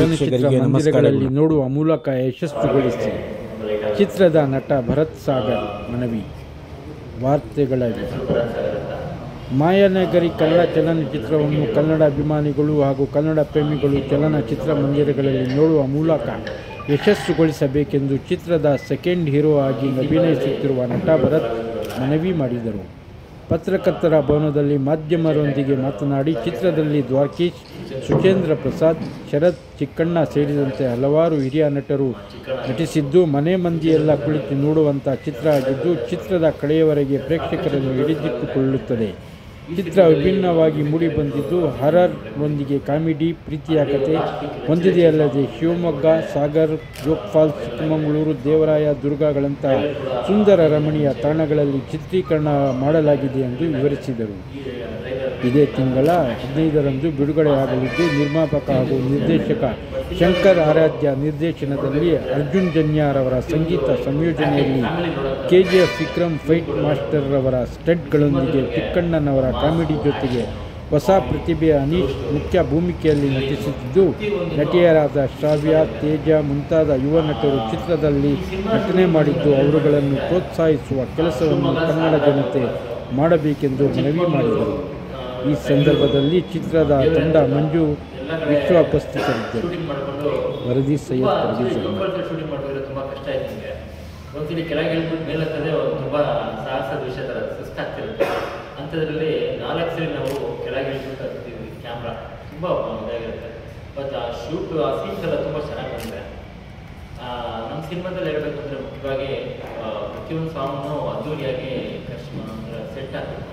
ಚಲನಚಿತ್ರ ಮಂದಿರಗಳಲ್ಲಿ ನೋಡುವ ಮೂಲಕ ಯಶಸ್ಸುಗೊಳಿಸಿ ಚಿತ್ರದ ನಟ ಭರತ್ ಸಾಗರ್ ಮನವಿ ವಾರ್ತೆಗಳ ವಿವರ. ಮಾಯಾನಗರಿ ಕನ್ನಡ ಚಲನಚಿತ್ರವನ್ನು ಕನ್ನಡ ಅಭಿಮಾನಿಗಳು ಹಾಗೂ ಕನ್ನಡ ಪ್ರೇಮಿಗಳು ಚಲನಚಿತ್ರ ಮಂದಿರಗಳಲ್ಲಿ ನೋಡುವ ಮೂಲಕ ಯಶಸ್ಸುಗೊಳಿಸಬೇಕೆಂದು ಚಿತ್ರದ ಸೆಕೆಂಡ್ ಹೀರೋ ಆಗಿ ಅಭಿನಯಿಸುತ್ತಿರುವ ನಟ ಭರತ್ ಮನವಿ ಮಾಡಿದರು ಪತ್ರಕರ್ತರ ಭವನದಲ್ಲಿ ಮಾಧ್ಯಮರೊಂದಿಗೆ ಮಾತನಾಡಿ ಚಿತ್ರದಲ್ಲಿ ದ್ವಾರ್ಕೀಶ್ ಸುಚೇಂದ್ರ ಪ್ರಸಾದ್ ಶರತ್ ಚಿಕ್ಕಣ್ಣ ಸೇರಿದಂತೆ ಹಲವಾರು ಹಿರಿಯ ನಟರು ನಟಿಸಿದ್ದು ಮನೆ ಮಂದಿಯೆಲ್ಲ ಕುಳಿತು ನೋಡುವಂಥ ಚಿತ್ರ ಆಗಿದ್ದು ಚಿತ್ರದ ಕಡೆಯವರೆಗೆ ಪ್ರೇಕ್ಷಕರನ್ನು ಹಿಡಿದಿಟ್ಟುಕೊಳ್ಳುತ್ತದೆ ಚಿತ್ರ ವಿಭಿನ್ನವಾಗಿ ಮೂಡಿಬಂದಿದ್ದು ಹಾರರ್ನೊಂದಿಗೆ ಕಾಮಿಡಿ ಪ್ರೀತಿಯ ಕಥೆ ಹೊಂದಿದೆಯಲ್ಲದೆ ಶಿವಮೊಗ್ಗ ಸಾಗರ್ ಜೋಗ್ ಫಾಲ್ಸ್ ಚಿಕ್ಕಮಗಳೂರು ದೇವರಾಯ ದುರ್ಗಗಳಂತಹ ಸುಂದರ ರಮಣೀಯ ತಾಣಗಳಲ್ಲಿ ಚಿತ್ರೀಕರಣ ಮಾಡಲಾಗಿದೆ ಎಂದು ವಿವರಿಸಿದರು ಇದೇ ತಿಂಗಳ ಹದಿನೈದರಂದು ಬಿಡುಗಡೆಯಾಗಲಿದ್ದು ನಿರ್ಮಾಪಕ ಹಾಗೂ ನಿರ್ದೇಶಕ ಶಂಕರ್ ಆರಾಧ್ಯ ನಿರ್ದೇಶನದಲ್ಲಿ ಅರ್ಜುನ್ ಜನ್ಯಾರವರ ಸಂಗೀತ ಸಂಯೋಜನೆಯಲ್ಲಿ ಕೆಜಿಎಫ್ ವಿಕ್ರಮ್ ಫೈಟ್ ಮಾಸ್ಟರ್ ರವರ ಸ್ಟಡ್ಗಳೊಂದಿಗೆ ಚಿಕ್ಕಣ್ಣನವರ ಕಾಮಿಡಿ ಜೊತೆಗೆ ಹೊಸ ಪ್ರತಿಭೆಯ ಅನೀಶ್ ಮುಖ್ಯ ಭೂಮಿಕೆಯಲ್ಲಿ ನಟಿಸುತ್ತಿದ್ದು ನಟಿಯರಾದ ಶ್ರಾವ್ಯ ತೇಜ ಮುಂತಾದ ಯುವ ನಟರು ಚಿತ್ರದಲ್ಲಿ ನಟನೆ ಮಾಡಿದ್ದು ಅವರುಗಳನ್ನು ಪ್ರೋತ್ಸಾಹಿಸುವ ಕೆಲಸವನ್ನು ಕನ್ನಡ ಜನತೆ ಮಾಡಬೇಕೆಂದು ಮನವಿ ಮಾಡಿದರು ಈ ಸಂದರ್ಭದಲ್ಲಿ ಚಿತ್ರದ ತಂಡ ಮಂಜು ವಿಶ್ವ ಉಪಸ್ಥಿತರಿದ್ದರು ವರದಿ ಸೈಯದ್ ಪ್ರದೀಪ್ ಅಹ್ಮದ್. ಶೂಟಿಂಗ್ ಮಾಡಿದ್ರೆ ತುಂಬ ಕಷ್ಟ ಆಯ್ತು ನಿಮಗೆ ಒಂದ್ಸಲಿ ಕೆಳಗೆ ಇಳ್ಬಿಟ್ಟು ಮೇಲೆ ಹತ್ತದೆ ತುಂಬ ಸಾಹಸದ ವಿಷಯ ಥರ ಸುಸ್ತಾಗ್ತಿರುತ್ತೆ ಅಂಥದ್ರಲ್ಲಿ ನಾಲ್ಕು ಸಲ ನಾವು ಕೆಳಗೆ ಇಳ್ಬಿಟ್ಟು ಹತ್ತೀವಿ ಕ್ಯಾಮ್ರಾ ತುಂಬ ಇದಾಗಿರುತ್ತೆ ಬಟ್ ಆ ಶೂಟ್ ಆ ಸೀನ್ಸ್ ಎಲ್ಲ ತುಂಬ ಚೆನ್ನಾಗಿ ಬಂದಿದೆ ನಮ್ಮ ಸಿನಿಮಾದಲ್ಲಿ ಹೇಳ್ಬೇಕು ಅಂದರೆ ಮುಖ್ಯವಾಗಿ ಆ, ಪ್ರತಿಯೊಂದು ಸಾಂಗ್ನು ಅದ್ದೂರಿಯಾಗಿ ಖರ್ಚು ಅಂದರೆ ಸೆಟ್ ಆಗಬೇಕು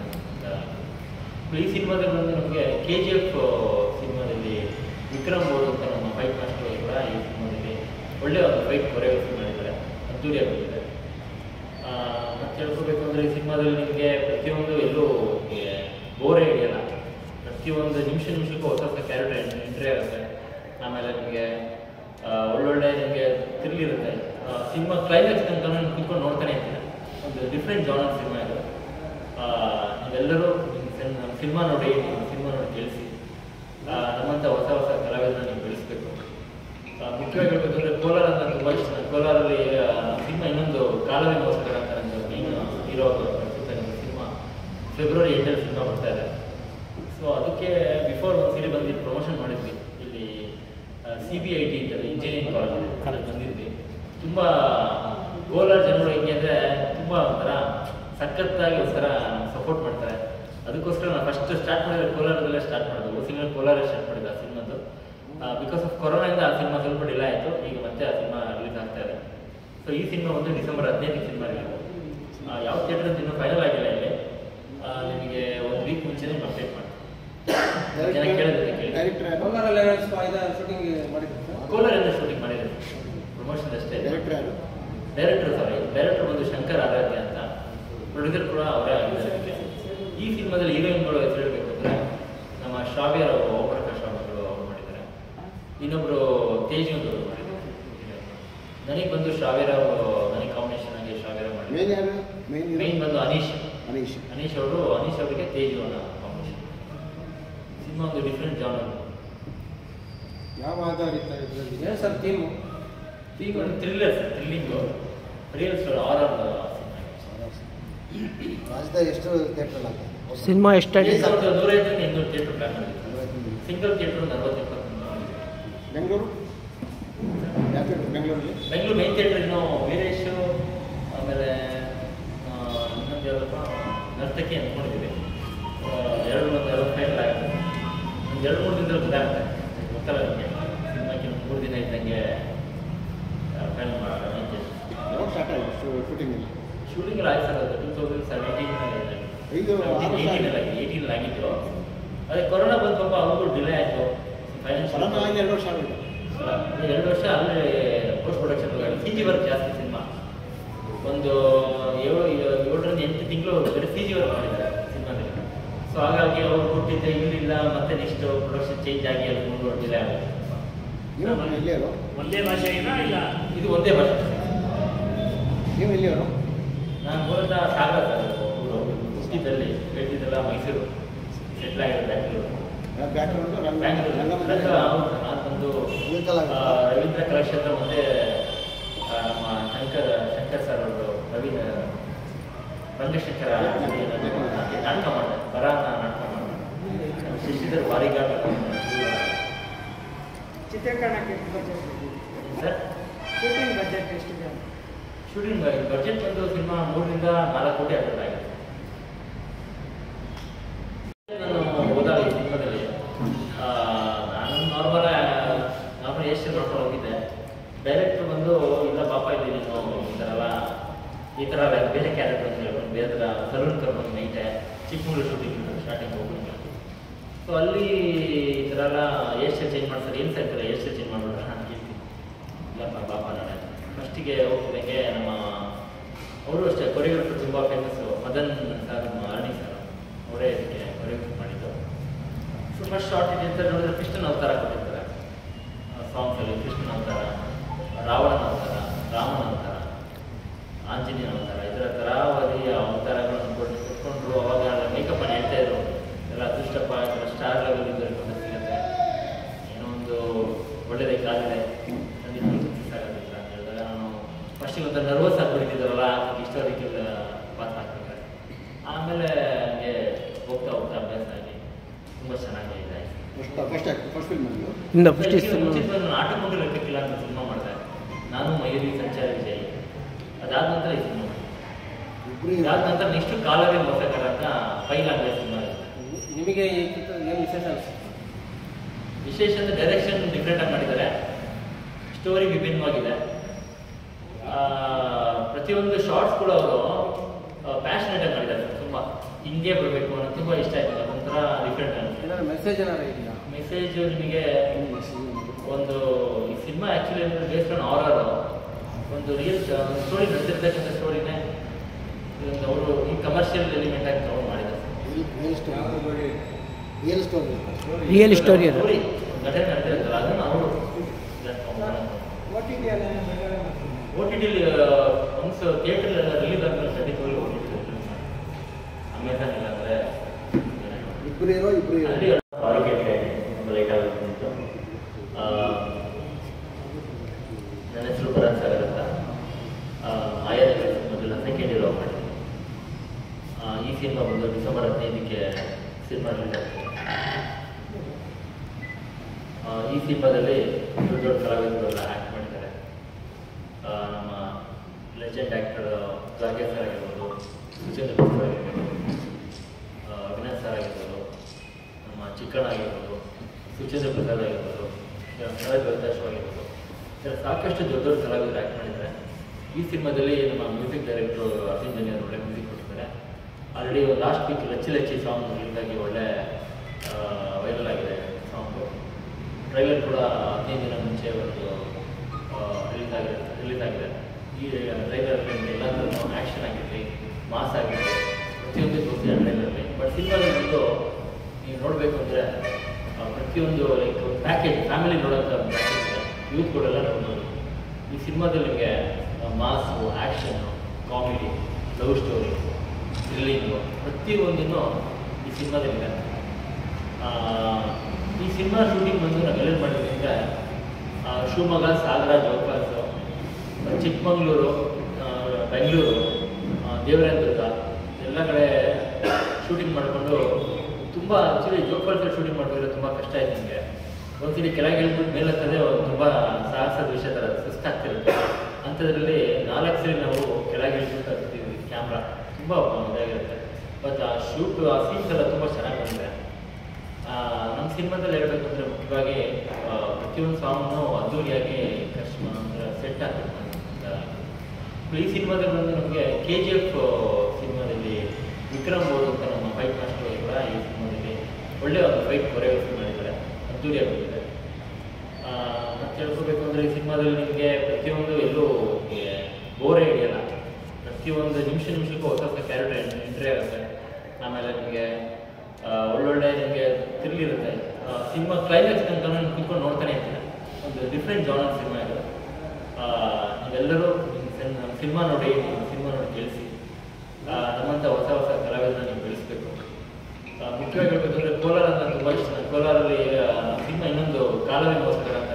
ಈ ಸಿನಿಮಾದಲ್ಲಿ ಬಂದು ನಮಗೆ ಕೆ ಜಿ ಎಫ್ ಸಿನಿಮಾದಲ್ಲಿ ವಿಕ್ರಮ್ ಅವರು ಅಂತ ನಮ್ಮ ಫೈಟ್ ಮಾಸ್ಟರ್ ಕೂಡ ಈ ಸಿನಿಮಾದಲ್ಲಿ ಒಳ್ಳೆಯ ಒಂದು ಫೈಟ್ ಕೊರಿಯೋಗ್ರಫಿ ಮಾಡಿದ್ದಾರೆ ಅದ್ದೂರಿಯಾಗಿ ಬಂದಿದೆ ಆ, ಮತ್ತೆ ಹೇಳ್ಕೋಬೇಕು ಅಂದರೆ ಈ ಸಿನಿಮಾದಲ್ಲಿ ನಿಮಗೆ ಪ್ರತಿಯೊಂದು ಎಲ್ಲೂ ಬೋರೇ ಹಿಡಿಯಲ್ಲ ಪ್ರತಿಯೊಂದು ನಿಮಿಷ ನಿಮಿಷಕ್ಕೂ ಹೊಸ ಹೊಸ ಕ್ಯಾರೆಕ್ಟರ್ ಎಂಟ್ರಿ ಆಗುತ್ತೆ ಆಮೇಲೆ ನಿಮಗೆ ಆ, ಒಳ್ಳೊಳ್ಳೆ ನಿಮಗೆ ಥ್ರಿಲ್ ಇರುತ್ತೆ ಸಿನಿಮಾ ಕ್ಲೈಮ್ಯಾಕ್ಸ್ ತನಕ ನಾನು ಕುತ್ಕೊಂಡು ನೋಡ್ತಾನೆ ಇರ್ತೀನಿ ಒಂದು ಡಿಫ್ರೆಂಟ್ ಜಾನರ್ ಸಿನಿಮಾ ಇದು ಆ, ನೀವೆಲ್ಲರೂ ನಮ್ಮ ಸಿನಿಮಾ ನೋಡಿ ನಿಮ್ಮ ಸಿನಿಮಾ ನೋಡಿ ತಿಳಿಸಿ ನಮ್ಮಂಥ ಹೊಸ ಹೊಸ ಕಲಾವಿದರನ್ನ ನೀವು ಬೆಳೆಸಬೇಕು ಮುಖ್ಯವಾಗಿ ಹೇಳ್ಬೇಕಂದ್ರೆ ಕೋಲಾರ ಅಂತ ತುಂಬ ಇಷ್ಟ ನಂಗೆ ಕೋಲಾರಲ್ಲಿ ಆ, ನಮ್ಮ ಸಿನಿಮಾ ಇನ್ನೊಂದು ಕಾಲವೇ ಮೋಸ್ಕರ ಅಂತ ನಂದು ಮೇನ್ ಹೀರೋ ಸಿನಿಮಾ ಫೆಬ್ರವರಿ ಎಂಟಲ್ಲಿ ಸಿನಿಮಾ ಬರ್ತಾ ಇದೆ ಸೊ ಅದಕ್ಕೆ ಬಿಫೋರ್ ಒಂದು ಸೀರೆ ಬಂದು ಪ್ರಮೋಷನ್ ಮಾಡಿದ್ವಿ ಇಲ್ಲಿ ಸಿ ಬಿ ಐ ಟಿ ಅಂತ ಇಂಜಿನಿಯರಿಂಗ್ ಕಾಲೇಜ್ ಇದೆ ಅಲ್ಲಿ ಬಂದಿದ್ವಿ ತುಂಬ ಕೋಲಾರ ಜನರು ಹೆಂಗೆ ಅಂದರೆ ತುಂಬ ಒಂಥರ ಸಖತ್ತಾಗಿ ಒಂಥರ ಸಪೋರ್ಟ್ ಮಾಡ್ತಾರೆ ಅದಕ್ಕೋಸ್ಕರ ನಾನು ಫಸ್ಟ್ ಸ್ಟಾರ್ಟ್ ಮಾಡಿದ್ರೆ ಕೋಲಾರದಲ್ಲೇ ಸ್ಟಾರ್ಟ್ ಮಾಡೋದು ಸಿನಿಮಾ ಕೋಲಾರ ಸ್ಟಾರ್ಟ್ ಮಾಡಿದ್ದು ಆ ಸಿನಿಮಾದು ಬಿಕಾಸ್ ಆಫ್ ಕೊರೋನಾಯಿಂದ ಆ ಸಿನಿಮಾ ಸ್ವಲ್ಪ ಡಿಲೇ ಆಯಿತು ಈಗ ಮತ್ತೆ ಆ ಸಿನಿಮಾ ರಿಲೀಸ್ ಆಗ್ತಾ ಇದೆ ಸೊ ಈ ಸಿನಿಮಾ ಒಂದು ಡಿಸೆಂಬರ್ ಹದಿನೈದಕ್ಕೆ ಸಿನಿಮಾ ರಿಲೀಸ್ ಯಾವ ಥಿಯೇಟರ್ ಅಂತ ಇನ್ನೂ ಫೈನಲ್ ಆಗಿಲ್ಲ ಇಲ್ಲಿ ಆ, ನಿಮಗೆ ಒಂದು ವೀಕ್ ಮುಂಚೆನೇ ಅಪ್ಡೇಟ್ ಮಾಡ್ತೀನಿ ಜನ ಕೇಳಿದ್ರೆ ಕೇಳಿ ಕೋಲಾರಲ್ಲಿ ಶೂಟಿಂಗ್ ಮಾಡಿದ್ರು ಕೋಲಾರಿಂದ ಶೂಟಿಂಗ್ ಮಾಡಿದ್ರು ಪ್ರಮೋಷನ್ ಅಷ್ಟೇ ಡೈರೆಕ್ಟರ್ ಸಾರಿ ಡೈರೆಕ್ಟರ್ ಬಂದು ಶಂಕರ್ ಆರಾಧ್ಯ ಅಂತ ಪ್ರೊಡ್ಯೂಸರ್ ಕೂಡ ಅವರೇ ಆಗಿದ್ದಾರೆ ಈ ಸಿನಿಮಾದಲ್ಲಿ ಹೀರೋಯಿನ್ಗಳು ಹೆಸರು ಹೇಳಬೇಕು ಅಂದರೆ ನಮ್ಮ ಶ್ರಾವ್ಯ ಅವರು ಓಂಪ್ರಕಾಶ್ ಅವರು ಅವರು ಮಾಡಿದ್ದಾರೆ ಇನ್ನೊಬ್ಬರು ತೇಜ್ ಅಂತ ಅವರು ಮಾಡಿದ್ದಾರೆ ನನಗೆ ಬಂದು ಶ್ರಾವ್ಯರಾವ್ ನನಗೆ ಕಾಂಬಿನೇಷನ್ ಆಗಿ ಶ್ರಾವ್ಯರಾವ್ ಮೇನ್ ಮಾಡಿದ್ದಾರೆ ಯಾರು ಮೇನ್ ಮೇನ್ ಬಂದು ಅನೀಶ್ ಅನೀಶ್ ಅನೀಶ್ ಅವರು ಅನೀಶ್ ಅವರಿಗೆ ತೇಜು ಅನ್ನೋ ಕಾಂಬಿನೇಷನ್ ಸಿನಿಮಾ ಒಂದು ಡಿಫ್ರೆಂಟ್ ಜಾನರ್ ಯಾವ ಆಧಾರಿತ ಇದರಲ್ಲಿ ಏನು ಸರ್ ಥೀಮು ಈಗ ಒಂದು ಥ್ರಿಲ್ಲರ್ ಥ್ರಿಲ್ಲಿಂಗು ರಿಯಲ್ ಸ್ಟೋರಿ ಆರ್ ರಾಜ್ಯದಾಗ ಎಷ್ಟು ಥಿಯೇಟರ್ ಆಗ್ತದೆ ಸಿನಿಮಾ ಎಷ್ಟಾಗಿ ಒಂದು ನೂರೈದರಿಂದ ಇನ್ನೂರು ಥಿಯೇಟರ್ ಪ್ಲಾನ್ ಮಾಡಿದ್ದೀವಿ ಸಿಂಗಲ್ ಥಿಯೇಟರ್ ಒಂದು ಅರವತ್ತು ಇಪ್ಪತ್ತು ಬೆಂಗಳೂರು ಯಾವ ಥಿಯೇಟರ್ ಬೆಂಗಳೂರಲ್ಲಿ ಬೆಂಗಳೂರು ಮೈನ್ ಥಿಯೇಟರ್ ಇನ್ನು ವೀರೇಶ್ ಆಮೇಲೆ ಆ, ಇನ್ನೊಂದು ಯಾವುದಪ್ಪ ನರ್ತಕಿ ಅಂದ್ಕೊಂಡಿದ್ದೀವಿ ಆ, ಎರಡು ಒಂದು ಅರವತ್ತು ಫೈನಲ್ ಆಗುತ್ತೆ ಒಂದು ಎರಡು ಮೂರು ದಿನದಲ್ಲಿ ಗೊತ್ತಾಗುತ್ತೆ ಗೊತ್ತಲ್ಲ ನಿಮಗೆ ಸಿನಿಮಾಕ್ಕೆ ಒಂದು ಮೂರು ದಿನ ಇದ್ದಂಗೆ ಫೈನಲ್ ಮಾಡೋಣ ಯಾವಾಗ ಸ್ಟಾರ್ಟ್ ಆಯಿತು ಶೂಟಿಂಗ್ ಶೂಟಿಂಗ್ ಎಲ್ಲ ಆಯ್ತು ಸರ್ ಅದು ಟೂ ತೌಸಂಡ್ ಸೆವೆಂಟೀನ್ ಇದು ಆರು ವರ್ಷ ಆಗಿದೆ. ಏಯ್ಟೀನ್ ಆಗಿತ್ತು ಅದೇ ಕೊರೋನಾ ಬಂದು ಸ್ವಲ್ಪ ಅವ್ರಿಗೂ ಡಿಲೇ ಆಯಿತು ಕೊರೋನಾ ಆಗಿ ಫೈನಾನ್ಷಿಯಲ್ ಎರಡು ವರ್ಷ ಆಗಿದೆ ಎರಡು ವರ್ಷ ಅಲ್ಲೇ post production C G work ಜಾಸ್ತಿ ಸಿನಿಮಾ ಒಂದು ಏಳು ಏಳರಿಂದ ಎಂಟು ತಿಂಗಳು ಬರೀ ಸಿ ಜಿ ವರ್ಕ್ ಮಾಡಿದ್ದಾರೆ ಸಿನಿಮಾದಲ್ಲಿ ಸೊ ಹಾಗಾಗಿ ಅವ್ರು ಕೊಟ್ಟಿದ್ದೆ ಇರಲಿಲ್ಲ ಮತ್ತೆ ನೆಕ್ಸ್ಟ್ ಪ್ರೊಡಕ್ಷನ್ ಚೇಂಜ್ ಆಗಿ ಅಲ್ಲಿ ಮುಂದೆ ಡಿಲೇ ಆಗುತ್ತೆ ನೀವು ಎಲ್ಲಿಯವರು ಒಂದೇ ಭಾಷೆಗಿನ ಇಲ್ಲ ಇದು ಒಂದೇ ಭಾಷೆ ನೀವು ಎಲ್ಲಿಯವರು ನಾನು ಮೂಲತಃ ಸಾಗರ ಸರ್ ಊರು ಹುಟ್ಟಿದಲ್ಲಿ ಬೆಳೆದಿದ್ದೆಲ್ಲ ಮೈಸೂರು ಸೆಟ್ಲ್ ಆಗಿರೋದು ಬ್ಯಾಂಗ್ಳೂರು ಬ್ಯಾಕ್ಗ್ರೌಂಡು ರಂಗ ಬ್ಯಾಂಗ್ಳೂರು ರಂಗಮಂದಿರ ರಂಗ ಹೌದು, ನಾನು ಒಂದು ಈ ಕಲಾ ಆ, ರವೀಂದ್ರ ಕಲಾಕ್ಷೇತ್ರ ಮತ್ತೆ ಆ, ನಮ್ಮ ಶಂಕರ್ ಶಂಕರ್ ಸರ್ ಅವರು ರವೀಂದ್ರ ರಂಗಶಂಕರ ನಾಟಕ ಮಾಡಿದೆ ಬರಾನ ನಾಟಕ ಮಾಡಿದೆ ಶಶಿಧರ್ ಬಾರಿಗಾಟ ಚಿತ್ರೀಕರಣಕ್ಕೆ ಎಷ್ಟು ಬಜೆಟ್ ಸರ್ ಶೂಟಿಂಗ್ ಬಜೆಟ್ ಎಷ್ಟಿದೆ ಶೂಟಿಂಗ್ ಬಜೆಟ್ ಬಂದು ಸಿನಿಮಾ ಮೂರರಿಂದ ನಾಲ್ಕು ಕೋಟಿ ಆಗಬೇಕಾಗಿದೆ ನಾನು ಹೋದಾಗ ಈ ಸಿನಿಮಾದಲ್ಲಿ ಆ, ನಾನು ನಾರ್ಮಲ್ ನಾರ್ಮಲ್ ಎಷ್ಟು ನೋಡ್ಕೊಂಡು ಹೋಗಿದ್ದೆ ಡೈರೆಕ್ಟ್ರ್ ಬಂದು ಇಲ್ಲ ಪಾಪ ಇಲ್ಲಿ ನೀನು ಈ ಥರ ಎಲ್ಲ ಈ ಥರ ಎಲ್ಲ ಬೇರೆ ಕ್ಯಾರೆಕ್ಟರ್ ಅಂತ ಹೇಳ್ಕೊಂಡು ಬೇರೆ ಥರ ಸಲೂನ್ ಕರ್ಕೊಂಡು ನೈಟೆ ಚಿಕ್ಕಮಗಳೂರು ಶೂಟಿಂಗ್ ಸ್ಟಾರ್ಟಿಂಗ್ ಹೋಗ್ಬಿಟ್ಟು ಸೊ ಅಲ್ಲಿ ಈ ಥರ ಎಲ್ಲ ಎಷ್ಟು ಚೇಂಜ್ ಮಾಡ್ತಾರೆ ಏನು ಸರ್ ಎಷ್ಟು ಚೇಂಜ್ ಮಾಡ್ಬಿಟ್ರೆ ನಾನು ಕೇಳ್ತೀನಿ ಇಲ್ಲಪ್ಪ ಪಾಪ ನಾಳೆ ಫಸ್ಟಿಗೆ ಹೋಗ್ತಿದ್ದಂಗೆ ನಮ್ಮ ಅವರು ಅಷ್ಟೇ ಕೊರಿಯೋಗ್ರಫರ್ ತುಂಬ ಫೇಮಸ್ಸು ಮದನ್ ಸರ್ ನಮ್ಮ ಅರ್ಣಿ ಸರ್ ಅವರೇ ಇದಕ್ಕೆ ಕೊರಿಯೋಗ್ರಫಿ ಮಾಡಿದ್ದು ಸೊ ಫಸ್ಟ್ ಶಾರ್ಟ್ ಇದೆ ಅಂತ ನೋಡಿದ್ರೆ ಕೃಷ್ಣನ ಅವತಾರ ಕೊಟ್ಟಿರ್ತಾರೆ ಸಾಂಗ್ಸಲ್ಲಿ ಕೃಷ್ಣನ ಅವತಾರ ರಾವಣನ ಅವತಾರ ರಾಮನ ಅವತಾರ ಆಂಜನೇಯನ ಅವತಾರ ಇದರ ತರಾವರಿ ಅವತಾರಗಳನ್ನು ಕೊಟ್ಟು ಕೊಟ್ಕೊಂಡ್ರು ಅವಾಗ ಮೇಕಪ್ ಅನ್ನು ಹೇಳ್ತಾ ಇದ್ರು ಎಲ್ಲ ಅದೃಷ್ಟಪ್ಪ ಇದರ ಸ್ಟಾರ್ ಲೆವೆಲ್ ಇದ್ದರೆ ಸಿಗುತ್ತೆ ಏನೋ ಒಂದು ಒಳ್ಳೆಯದೇ ಕಾಲಿದೆ ಖಂಡಿತ ಸಕ್ಸಸ್ ಆಗೋದಿಲ್ಲ ಅಂತ ಹೇಳಿದಾಗ ನಾನು ಫಸ್ಟಿಗೆ ಒಂಥರ ನರ್ವಸ್ ಆಗಿಬಿಡ್ತಿದ್ದಾರಲ್ಲ ಇಷ್ಟೋರಿಕೆಲ್ಲ ಪಾಸ್ ಆಗ್ಬೇಕಾದ್ರೆ ಆಮೇಲೆ ಹಂಗೆ ಹೋಗ್ತಾ ಹೋಗ್ತಾ ಅಭ್ಯಾಸ ಆಗಿ ತುಂಬ ಚೆನ್ನಾಗಿದೆ first first act first film ಅಲ್ಲಿ ಇಂದ ಫಸ್ಟ್ ನಾನು ಆಟ ಮಗು ಲೆಕ್ಕಕ್ಕಿಲ್ಲ ಅಂತ ಸಿನಿಮಾ ಮಾಡಿದೆ ನಾನು ಮಯೂರಿ ಸಂಚಾರ ವಿಜಯ್ ಅದಾದ ನಂತರ ಈ ಸಿನಿಮಾ ಇಬ್ರು ಅದಾದ ನಂತರ ನೆಕ್ಸ್ಟ್ ಕಾಲವೇ ಮೋಸಕರ ಅಂತ ಫೈಲ್ ಆಗಿದೆ ಸಿನಿಮಾ ನಿಮಗೆ ಈ ಚಿತ್ರ ಏನು ವಿಶೇಷ ಅನಿಸುತ್ತೆ ವಿಶೇಷ ಅಂದ್ರೆ ಡೈರೆಕ್ಷನ್ ಡಿಫ್ರೆಂಟ್ ಆಗಿ ಮಾಡಿದ್ದಾರೆ ಸ್ಟೋರಿ ವಿಭಿನ್ನವಾಗಿದೆ ಆ, ಪ್ರತಿಯೊಂದು ಶಾರ್ಟ್ಸ್ ಕೂಡ ಅವರು ಪ್ಯಾಷನೇಟ್ ಆಗಿ ಮಾಡಿದ್ದಾರೆ ತುಂಬಾ ಹಿಂಗೆ ಬರಬೇಕು ಅನ್ನೋ ತುಂಬಾ ಇಷ್ಟ ಆಯ್ತು ಒಂಥರ ಡಿಫ್ರೆಂಟ್ ಅನಿಸುತ್ತೆ ಏನಾದ್ರು ಮೆಸೇಜ್ ಏನಾದ್ರು ಇದೆಯಾ ಮೆಸೇಜ್ ನಿಮಗೆ ಒಂದು ಈ ಸಿನಿಮಾ ಆ್ಯಕ್ಚುಲಿ ಅಂದರೆ ಬೇಸ್ಡ್ ಆನ್ ಆರರ್ ಒಂದು ರಿಯಲ್ ಸ್ಟೋರಿ ನಡೆದಿರ್ತಕ್ಕಂಥ ಸ್ಟೋರಿನೇ ಇದೊಂದು ಅವರು ಈ ಕಮರ್ಷಿಯಲ್ ಎಲಿಮೆಂಟ್ ಆಗಿ ತಗೊಂಡು ಮಾಡಿದ್ದಾರೆ real story real story real story ಅದು ಸ್ಟೋರಿ ಘಟನೆ ನಡೆದಿರುತ್ತಲ್ಲ ಅದನ್ನು ಅವರು ಓ ಟಿ ಟಿ ಅಲ್ಲಿ ಓ ಟಿ ಟಿಲಿ ಒನ್ಸ್ ಥಿಯೇಟರ್ ರಿಲೀಸ್ ಆದ್ಮೇಲೆ ಖಂಡಿತ ಹೋಗಿ ಅಮೆಝಾನ್ ಇಲ್ಲ ಅಂದರೆ ಇಬ್ರು ಹೀರೋ ಇಬ್ರು ಹೀರೋ ಅಲ್ಲಿ ಆರೋಗ್ಯಕ್ಕೆ ಲೇಟ್ ಆಗುತ್ತೆ ಆ, ನನ್ನ ಹೆಸರು ಭರತ್ ಸಾಗರ್ ಅಂತ ಆಯಾ ಮೊದಲ ಸೆಕೆಂಡ್ ಇಯರ್ ಮಾಡಿದ್ದೀನಿ ಆ, ಈ ಸಿನಿಮಾ ಬಂದು ಡಿಸೆಂಬರ್ ಹದಿನೈದಕ್ಕೆ ಸಿನಿಮಾ ರಿಲೀಸ್ ಆಗ್ತದೆ ಆ, ಈ ಸಿನಿಮಾದಲ್ಲಿ ದೊಡ್ಡ ದೊಡ್ಡ ಕಲಾವಿದರೆಲ್ಲ ಆ್ಯಕ್ಟ್ ಮಾಡಿದ್ದಾರೆ ಆ, ನಮ್ಮ ಲೆಜೆಂಡ್ ಆ್ಯಕ್ಟರ್ ಜಾಗೇಶ್ ಸರ್ ಆಗಿರ್ಬೋದು ಸುಚೇಂದ್ರ ಸರ್ ಆಗಿರ್ಬೋದು ಆ, ಅವಿನಾಶ್ ಸರ್ ಆಗಿರ್ಬೋದು ನಮ್ಮ ಚಿಕ್ಕಣ್ಣ ಆಗಿರ್ಬೋದು ಸುಚೇಂದ್ರ ಪ್ರಸಾದ್ ಆಗಿರ್ಬೋದು ನರೇಶ್ ವೆಂಕಟೇಶ್ ಆಗಿರ್ಬೋದು ಈ ಥರ ಸಾಕಷ್ಟು ದೊಡ್ಡ ದೊಡ್ಡ ಕಲಾವಿದರು ಆ್ಯಕ್ಟ್ ಮಾಡಿದ್ದಾರೆ ಈ ಸಿನಿಮಾದಲ್ಲಿ ನಮ್ಮ ಮ್ಯೂಸಿಕ್ ಡೈರೆಕ್ಟ್ರು ಅರ್ಜುನ್ ಜನಿಯರ್ ಒಳ್ಳೆ ಮ್ಯೂಸಿಕ್ ಕೊಟ್ಟಿದ್ದಾರೆ already last week Lacchi Lacchi song ರಿಲೀಸಾಗಿ ಒಳ್ಳೆ ವೈರಲ್ ಆಗಿದೆ ಸಾಂಗು ಟ್ರೈಲರ್ ಕೂಡ ಹದಿನೈದು ದಿನ ಮುಂಚೆ ಒಂದು ರಿಲೀಸ್ ಆಗಿದೆ ರಿಲೀಸ್ ಆಗಿದೆ ಈ ಟ್ರೈಲರ್ ಎಲ್ಲ ಥರನೂ ಆ್ಯಕ್ಷನ್ ಆಗಿರಲಿ ಮಾಸ್ ಆಗಿರಲಿ ಪ್ರತಿಯೊಂದು ತೋರಿಸಿದೆ ಟ್ರೈಲರಲ್ಲಿ ಬಟ್ ಸಿನಿಮಾದಲ್ಲಿ ಬಂದು ನೀವು ನೋಡಬೇಕು ಅಂದರೆ ಪ್ರತಿಯೊಂದು ಲೈಕ್ ಪ್ಯಾಕೇಜ್ ಫ್ಯಾಮಿಲಿ ನೋಡೋಂಥ ಪ್ಯಾಕೇಜ್ ಇದೆ ಯೂತ್ ಕೂಡ ನೋಡ್ಬೋದು ಈ ಸಿನಿಮಾದಲ್ಲಿ ನಿಮಗೆ ಮಾಸು ಆ್ಯಕ್ಷನ್ನು ಕಾಮಿಡಿ ಲವ್ ಸ್ಟೋರಿ ಥ್ರಿಲ್ಲಿಂಗು ಪ್ರತಿಯೊಂದನ್ನು ಈ ಸಿನಿಮಾದಲ್ಲಿದೆ ಆ, ಈ ಸಿನಿಮಾ ಶೂಟಿಂಗ್ ಬಂದು ನಾವೆಲ್ಲ ಮಾಡಿದ್ವಿ ಅಂದರೆ ಶಿವಮೊಗ್ಗ ಸಾಗರ ಜೋಪಾಲ್ಸು ಚಿಕ್ಕಮಗಳೂರು ಬೆಂಗಳೂರು ದೇವರಾಯದುರ್ಗ ಎಲ್ಲ ಕಡೆ ಶೂಟಿಂಗ್ ಮಾಡಿಕೊಂಡು ತುಂಬ ಆ್ಯಕ್ಚುಲಿ ಜೋಪಾಲ್ಸಲ್ಲಿ ಶೂಟಿಂಗ್ ಮಾಡಬೇಕಾದ್ರೆ ತುಂಬ ಕಷ್ಟ ಆಯ್ತು ನಿಮಗೆ ಒಂದ್ಸಲಿ ಕೆಳಗೆ ಇಳ್ಬಿಟ್ಟು ಮೇಲೆ ಹತ್ತದೇ ತುಂಬ ಸಾಹಸದ ವಿಷಯ ಥರ ಸುಸ್ತಾಗ್ತಿರುತ್ತೆ ಅಂಥದ್ರಲ್ಲಿ ನಾಲ್ಕು ಸರಿ ನಾವು ಕೆಳಗೆ ಇಳ್ಬಿಟ್ಟು ಹತ್ತೀವಿ ಕ್ಯಾಮ್ರಾ ತುಂಬ ಇದಾಗಿರುತ್ತೆ ಬಟ್ ಆ ಶೂಟ್ ಆ ಸೀನ್ಸ್ ಎಲ್ಲ ತುಂಬ ಚೆನ್ನಾಗಿ ಬಂದಿದೆ ಆ, ನಮ್ಮ ಸಿನಿಮಾದಲ್ಲಿ ಹೇಳ್ಬೇಕು ಅಂದರೆ ಮುಖ್ಯವಾಗಿ ಆ, ಪ್ರತಿಯೊಂದು ಸಾಂಗ್ನು ಅದ್ದೂರಿಯಾಗಿ ಖರ್ಚು ಅಂದರೆ ಸೆಟ್ ಆಗಬೇಕು ಅಂತ ಈ ಸಿನಿಮಾದಲ್ಲಿ ಬಂದು ನಮಗೆ ಕೆ ಜಿ ಎಫ್ ಸಿನಿಮಾದಲ್ಲಿ ವಿಕ್ರಮ್ ಅವರು ಅಂತ ನಮ್ಮ ಫೈಟ್ ಮಾಸ್ಟರ್ ಕೂಡ ಈ ಸಿನಿಮಾದಲ್ಲಿ ಒಳ್ಳೆಯ ಒಂದು ಫೈಟ್ ಕೊರಿಯೋಗ್ರಫಿ ಮಾಡಿದ್ದಾರೆ ಅದ್ದೂರಿಯಾಗಿ ಬಂದಿದೆ ಆ, ಮತ್ತೆ ಹೇಳ್ಕೋಬೇಕು ಅಂದರೆ ಈ ಸಿನಿಮಾದಲ್ಲಿ ನಿಮಗೆ ಪ್ರತಿಯೊಂದು ಎಲ್ಲೂ ಬೋರೇ ಹಿಡಿಯಲ್ಲ ಪ್ರತಿಯೊಂದು ನಿಮಿಷ ನಿಮಿಷಕ್ಕೂ ಹೊಸ ಹೊಸ ಕ್ಯಾರೆಕ್ಟರ್ ಎಂಟ್ರಿ ಆಗುತ್ತೆ ಆಮೇಲೆ ನಿಮಗೆ ಆ, ಒಳ್ಳೊಳ್ಳೆ ನಿಮಗೆ ಥ್ರಿಲ್ ಇರುತ್ತೆ ಸಿನಿಮಾ ಕ್ಲೈಮ್ಯಾಕ್ಸ್ ತನಕ ನಾನು ಕುತ್ಕೊಂಡು ನೋಡ್ತಾನೆ ಇರ್ತೀನಿ ಒಂದು ಡಿಫ್ರೆಂಟ್ ಜಾನರ್ ಸಿನಿಮಾ ಇದು ಆ, ನೀವೆಲ್ಲರೂ ನಮ್ಮ ಸಿನಿಮಾ ನೋಡಿ ನಿಮ್ಮ ಸಿನಿಮಾ ನೋಡಿ ತಿಳಿಸಿ ನಮ್ಮಂಥ ಹೊಸ ಹೊಸ ಕಲಾವಿದರನ್ನ ನೀವು ಬೆಳೆಸಬೇಕು ಮುಖ್ಯವಾಗಿ ಹೇಳ್ಬೇಕಂದ್ರೆ ಕೋಲಾರ ಅಂತ ತುಂಬ ಇಷ್ಟ ನಂಗೆ ಕೋಲಾರಲ್ಲಿ ಸಿನಿಮಾ ಇನ್ನೊಂದು ಕಾಲವೇ ಮೋಸ್ಕರ ಅಂತ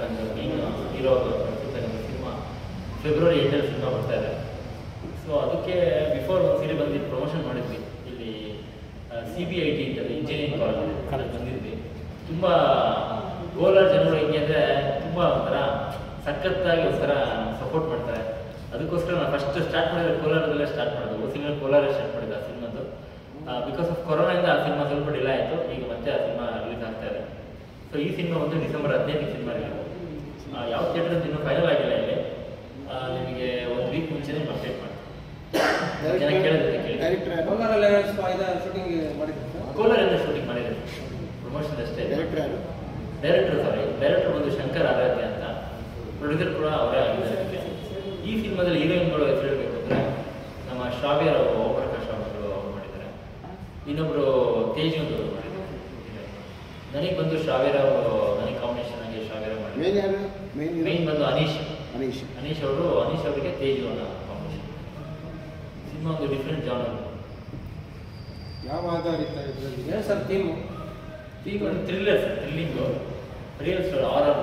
ಹೀರೋ ನಟಿಸಿರ್ತಕ್ಕಂಥ ಸಿನಿಮಾ ಫೆಬ್ರವರಿ ಎಂಟಲ್ಲಿ ಸಿನಿಮಾ ಬರ್ತಾ ಇದೆ ಸೊ ಅದಕ್ಕೆ ಬಿಫೋರ್ ಒಂದು ಸೀರೆ ಬಂದು ಪ್ರಮೋಷನ್ ಮಾಡಿದ್ವಿ ಇಲ್ಲಿ ಸಿ ಬಿ ಐ ಟಿ ಅಂತ ಇಂಜಿನಿಯರಿಂಗ್ ಕಾಲೇಜ್ ಇದೆ ಅಲ್ಲಿ ಬಂದಿದ್ವಿ ತುಂಬ ಕೋಲಾರ ಜನರು ಹೆಂಗೆ ಅಂದರೆ ತುಂಬ ಒಂಥರ ಸಖತ್ತಾಗಿ ಒಂಥರ ಸಪೋರ್ಟ್ ಮಾಡ್ತಾರೆ ಅದಕ್ಕೋಸ್ಕರ ನಾನು ಫಸ್ಟ್ ಸ್ಟಾರ್ಟ್ ಮಾಡಿದ್ರೆ ಕೋಲಾರದಲ್ಲೇ ಸ್ಟಾರ್ಟ್ ಮಾಡೋದು ಒಂದು ಸಿನಿಮಾ ಕೋಲಾರ ಸ್ಟಾರ್ಟ್ ಮಾಡಿದ್ದು ಆ ಸಿನಿಮಾದು ಬಿಕಾಸ್ ಆಫ್ ಕೊರೋನಾಯಿಂದ ಆ ಸಿನಿಮಾ ಸ್ವಲ್ಪ ಡಿಲೇ ಆಯಿತು ಈಗ ಮತ್ತೆ ಆ ಸಿನಿಮಾ ರಿಲೀಸ್ ಆಗ್ತಾ ಇದೆ ಸೊ ಈ ಸಿನಿಮಾ ಒಂದು ಡಿಸೆಂಬರ್ ಹದಿನೈದಕ್ಕೆ ಸಿನಿಮಾ ರಿಲೀಸ್ ಯಾವ ಥಿಯೇಟರ್ ಅಂತ ಇನ್ನೂ ಫೈನಲ್ ಆಗಿಲ್ಲ ಇಲ್ಲಿ ಆ, ನಿಮಗೆ ಒಂದು ವೀಕ್ ಮುಂಚೆನೇ ಅಪ್ಡೇಟ್ ಮಾಡ್ತೀನಿ ಜನ ಕೇಳಿದ್ರೆ ಕೇಳಿ ಡೈರೆಕ್ಟರ್ ಕೋಲಾರಲ್ಲಿ ಶೂಟಿಂಗ್ ಮಾಡಿದ್ರು ಕೋಲಾರಿಂದ ಶೂಟಿಂಗ್ ಮಾಡಿದ್ರು ಪ್ರಮೋಷನ್ ಅಷ್ಟೇ ಡೈರೆಕ್ಟರ್ ಯಾರು ಡೈರೆಕ್ಟರ್ ಸಾರಿ ಡೈರೆಕ್ಟರ್ ಬಂದು ಶಂಕರ್ ಆರಾಧ್ಯ ಅಂತ ಪ್ರೊಡ್ಯೂಸರ್ ಕೂಡ ಅವರೇ ಆಗಿದ್ದಾರೆ ಈ ಸಿನಿಮಾದಲ್ಲಿ ಹೀರೋಯಿನ್ಗಳು ಹೆಸರು ಹೇಳಬೇಕು ಅಂದರೆ ನಮ್ಮ ಶ್ರಾವ್ಯ ಓಂಪ್ರಕಾಶ್ ಅವರು ಅವ್ರು ಮಾಡಿದ್ದಾರೆ ಇನ್ನೊಬ್ಬರು ತೇಜ್ ಅಂತ ಅವ್ರು ಮಾಡಿದ್ದಾರೆ ನನಗೆ ಬಂದು ಶ್ರಾವ್ಯರಾವ್ ನನಗೆ ಕಾಂಬಿನೇಷನ್ ಆಗಿ ಶ್ರಾವ್ಯರಾವ್ ಮೇನ್ ಮಾಡಿದ್ದಾರೆ ಯಾರು ಮೇನ್ ಮೇನ್ ಬಂದು ಅನೀಶ್ ಅನೀಶ್ ಅನೀಶ್ ಅವರು ಅನೀಶ್ ಅವರಿಗೆ ತೇಜು ಅನ್ನೋ ಕಾಂಬಿನೇಷನ್ ಸಿನಿಮಾ ಒಂದು ಡಿಫ್ರೆಂಟ್ ಜಾನರ್ ಯಾವ ಆಧಾರಿತ ಇದರಲ್ಲಿ ಏನು ಸರ್ ಥೀಮು ಈಗ ಒಂದು thriller sir thrilling real story ಆರರ್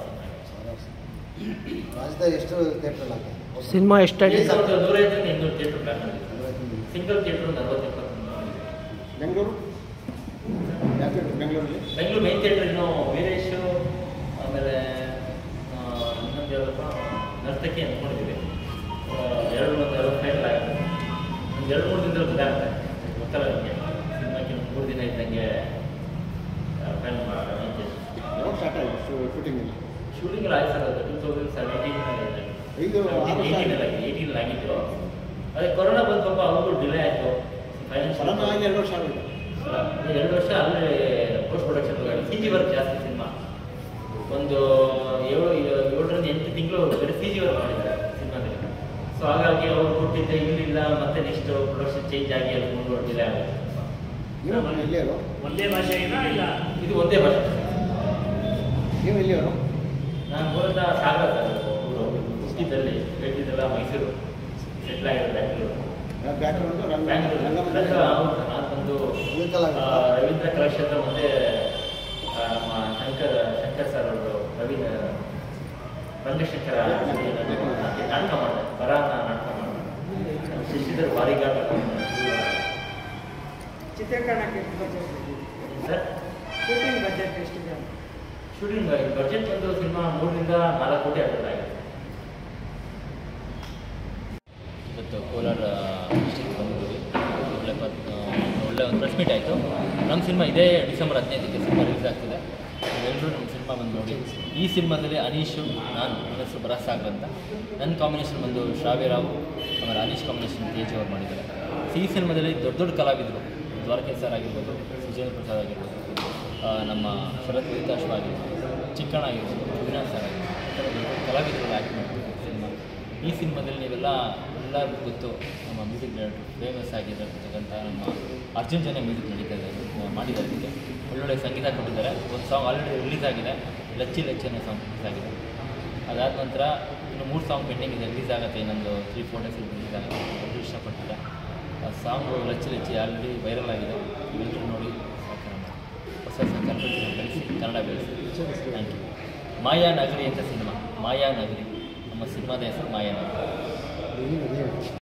ರಾಜ್ಯದಾಗ ಎಷ್ಟು ಥಿಯೇಟರ್ ಆಗ್ತದೆ ಸಿನಿಮಾ ಎಷ್ಟಾಗಿ ಒಂದು ನೂರೈದರಿಂದ ಇನ್ನೂರು ಥಿಯೇಟರ್ ಪ್ಲಾನ್ ಮಾಡಿದ್ದೀವಿ ಸಿಂಗಲ್ ಥಿಯೇಟರ್ ಒಂದು ಅರವತ್ತು ಎಪ್ಪತ್ತು ಬೆಂಗಳೂರು ಯಾವ ಥಿಯೇಟರ್ ಬೆಂಗಳೂರಲ್ಲಿ ಬೆಂಗಳೂರು ಮೈನ್ ಥಿಯೇಟರ್ ಇನ್ನು ವೀರೇಶು ಆಮೇಲೆ ಆ, ಇನ್ನೊಂದು ಯಾವ್ದಪ್ಪ ನರ್ತಕಿ ಅಂದ್ಕೊಂಡಿದ್ದೀವಿ ಆ, ಎರಡು ಒಂದು ಅರವತ್ತು ಫೈನಲ್ ಆಗುತ್ತೆ ಒಂದು ಎರಡು ಮೂರು ದಿನದಲ್ಲಿ ಗೊತ್ತಾಗುತ್ತೆ ಗೊತ್ತಲ್ಲ ನಿಮಗೆ ಸಿನಿಮಾಕ್ಕೆ ಒಂದು ಮೂರು ದಿನ ಇದ್ದಂಗೆ ಫೈನಲ್ ಮಾಡಿ ಯಾವಾಗ ಸ್ಟಾರ್ಟ್ ಆಯಿತು ಶೂಟಿಂಗ್ ಎಲ್ಲ ಶೂಟಿಂಗ್ ಎಲ್ಲ ಆಯ್ತು ಸರ್ ಅದು ಟೂ ತೌಸಂಡ್ ಸೆವೆಂಟೀನ್ ಇದು ಆರು ವರ್ಷ ಏಯ್ಟೀನಲ್ಲಿ ಆಗಿದೆ. ಏಯ್ಟೀನಲ್ಲಿ ಆಗಿತ್ತು ಅದೇ ಕೊರೋನಾ ಬಂದು ಸ್ವಲ್ಪ ಅವ್ರಿಗೂ ಡಿಲೇ ಆಯಿತು ಕೊರೋನಾ ಆಗಿ ಎರಡು ವರ್ಷ ಆಗಿದೆ ಎರಡು ವರ್ಷ ಅಲ್ಲೇ post production C G work ಜಾಸ್ತಿ ಸಿನಿಮಾ ಒಂದು ಏಳು ಏಳರಿಂದ ಎಂಟು ತಿಂಗಳು ಬರೀ ಸಿ ಜಿ ವರ್ಕ್ ಮಾಡಿದ್ದಾರೆ ಸಿನಿಮಾದಲ್ಲಿ ಸೊ ಹಾಗಾಗಿ ಅವ್ರು ಕೊಟ್ಟಿದ್ದೆ ಇಲ್ಲಿಲ್ಲ ಮತ್ತೆ ನೆಕ್ಸ್ಟ್ ಪ್ರೊಡಕ್ಷನ್ ಚೇಂಜ್ ಆಗಿ ಅಲ್ಲಿ ಮುಂದೆ ಡಿಲೇ ಆಗುತ್ತೆ ನೀವು ಎಲ್ಲಿಯವರು ಒಂದೇ ಭಾಷೆಗಿನ ಇಲ್ಲ ಇದು ಒಂದೇ ಭಾಷೆ ನೀವು ಎಲ್ಲಿಯವರು ನಾನು ಮೂಲತಃ ಸಾಗರ ಸರ್ ಊರು ಹುಟ್ಟಿದಲ್ಲಿ ಬೆಳೆದಿದ್ದೆಲ್ಲ ಮೈಸೂರು ಸೆಟ್ಲ್ ಆಗಿರೋ ಬ್ಯಾಂಗ್ಳೂರು ಬ್ಯಾಕ್ಗ್ರೌಂಡ್ ರಂಗ ಬ್ಯಾಂಗ್ಳೂರು ರಂಗಮಂದಿರ ರಂಗ ಹೌದು, ನಾನು ಬಂದು ಉಳಿಕಲ್ಲ ಆ, ರವೀಂದ್ರ ಕಲಾಕ್ಷೇತ್ರ ಮತ್ತೆ ಆ, ನಮ್ಮ ಶಂಕರ್ ಶಂಕರ್ ಸರ್ ಅವರು ರವೀಂದ್ರ ರಂಗಶಂಕರ ನಾಟಕ ಮಾಡಿದೆ ಬರಾನ ನಾಟಕ ಮಾಡಿದೆ ಶಶಿಧರ್ ಬಾರಿಗಾಟ ಚಿತ್ರೀಕರಣಕ್ಕೆ ಎಷ್ಟು ಬಜೆಟ್ ಸರ್ ಶೂಟಿಂಗ್ ಬಜೆಟ್ ಎಷ್ಟಿದೆ ಶೂಟಿಂಗ್ ಬಜೆಟ್ ಬಂದು ಸಿನಿಮಾ ಮೂರರಿಂದ ನಾಲ್ಕು ಕೋಟಿ ಆಗುತ್ತೆ ಇವತ್ತು ಕೋಲಾರ ಡಿಸ್ಟಿಕ್ ಬಂದಿದ್ದೀವಿ ಒಳ್ಳೆ ಪತ್ ಒಳ್ಳೆ ಒಂದು ಪ್ರೆಸ್ ಮೀಟ್ ಆಯಿತು ನಮ್ಮ ಸಿನಿಮಾ ಇದೇ ಡಿಸೆಂಬರ್ ಹದಿನೈದಕ್ಕೆ ಸಿನಿಮಾ ರಿಲೀಸ್ ಆಗ್ತಿದೆ ನೀವೆಲ್ಲರೂ ನಮ್ಮ ಸಿನಿಮಾ ಬಂದು ನೋಡಿ ಈ ಸಿನಿಮಾದಲ್ಲಿ ಅನೀಶು ನಾನು ನನ್ನ ಹೆಸರು ಭರತ್ ಸಾಗರ್ ಅಂತ ನನ್ನ ಕಾಂಬಿನೇಷನ್ ಬಂದು ಶ್ರಾವ್ಯರಾವ್ ಆಮೇಲೆ ಅನೀಶ್ ಕಾಂಬಿನೇಷನ್ ತೇಜ್ ಅವ್ರು ಮಾಡಿದ್ದಾರೆ ಈ ಸಿನಿಮಾದಲ್ಲಿ ದೊಡ್ಡ ದೊಡ್ಡ ಕಲಾವಿದರು ದ್ವಾರಕೆ ಸರ್ ಆಗಿರ್ಬೋದು ಸುಜೇಂದ್ರ ಪ್ರಸಾದ್ ಆಗಿರ್ಬೋದು ಆ, ನಮ್ಮ ಶರತ್ ವಿರಿತಾಶ್ವ ಆಗಿರ್ಬೋದು ಚಿಕ್ಕಣ್ಣ ಆಗಿರ್ಬೋದು ಅವಿನಾಶ್ ಸರ್ ಆಗಿರ್ಬೋದು ಈ ಥರ ದೊಡ್ಡ ದೊಡ್ಡ ಕಲಾವಿದರು ಆ್ಯಕ್ಟ್ ಮಾಡ್ತಾರೆ ಸಿನಿಮಾ ಈ ಸಿನಿಮಾದಲ್ಲಿ ನೀವೆಲ್ಲ ಎಲ್ಲರಿಗೂ ಗೊತ್ತು ನಮ್ಮ ಮ್ಯೂಸಿಕ್ ಡೈರೆಕ್ಟರ್ ಫೇಮಸ್ ಆಗಿರತಕ್ಕಂಥ ನಮ್ಮ ಅರ್ಜುನ್ ಜನ ಮ್ಯೂಸಿಕ್ ನಡೀತಾ ಇದೆ ಆ, ಮಾಡಿದ್ದಾರೆ ಇದಕ್ಕೆ ಒಳ್ಳೊಳ್ಳೆ ಸಂಗೀತ ಕೊಟ್ಟಿದ್ದಾರೆ ಒಂದು ಸಾಂಗ್ ಆಲ್ರೆಡಿ ರಿಲೀಸ್ ಆಗಿದೆ ಲಚ್ಚಿ ಲಚ್ಚಿ ಅನ್ನೋ ಸಾಂಗ್ ರಿಲೀಸ್ ಆಗಿದೆ ಅದಾದ ನಂತರ ಇನ್ನು ಮೂರು ಸಾಂಗ್ ಪೆಂಡಿಂಗ್ ಇದೆ ರಿಲೀಸ್ ಆಗುತ್ತೆ ಇನ್ನೊಂದು ತ್ರೀ ಫೋರ್ ಡೇಸಲ್ಲಿ ರಿಲೀಸ್ ಆಗುತ್ತೆ ಎಲ್ಲರೂ ಇಷ್ಟಪಟ್ಟಿದ್ದಾರೆ ಆ song Lacchi Lacchi already viral ಆಗಿದೆ ಎಲ್ಲರೂ ನೋಡಿ ಸಹಕಾರ ಮಾಡಿ ಹೊಸ ಹೊಸ ಕನ್ನಡ ಬೆಳೆಸಿ ಕನ್ನಡ ಬೆಳೆಸಿ ಥ್ಯಾಂಕ್ ಯು ಮಾಯಾ ನಗರಿ ಅಂತ ಸಿನಿಮಾ ಮಾಯಾ ನಗರಿ ನಮ್ಮ ಸಿನಿಮಾದ ಹೆಸರು ಮಾಯಾ ನಗರಿ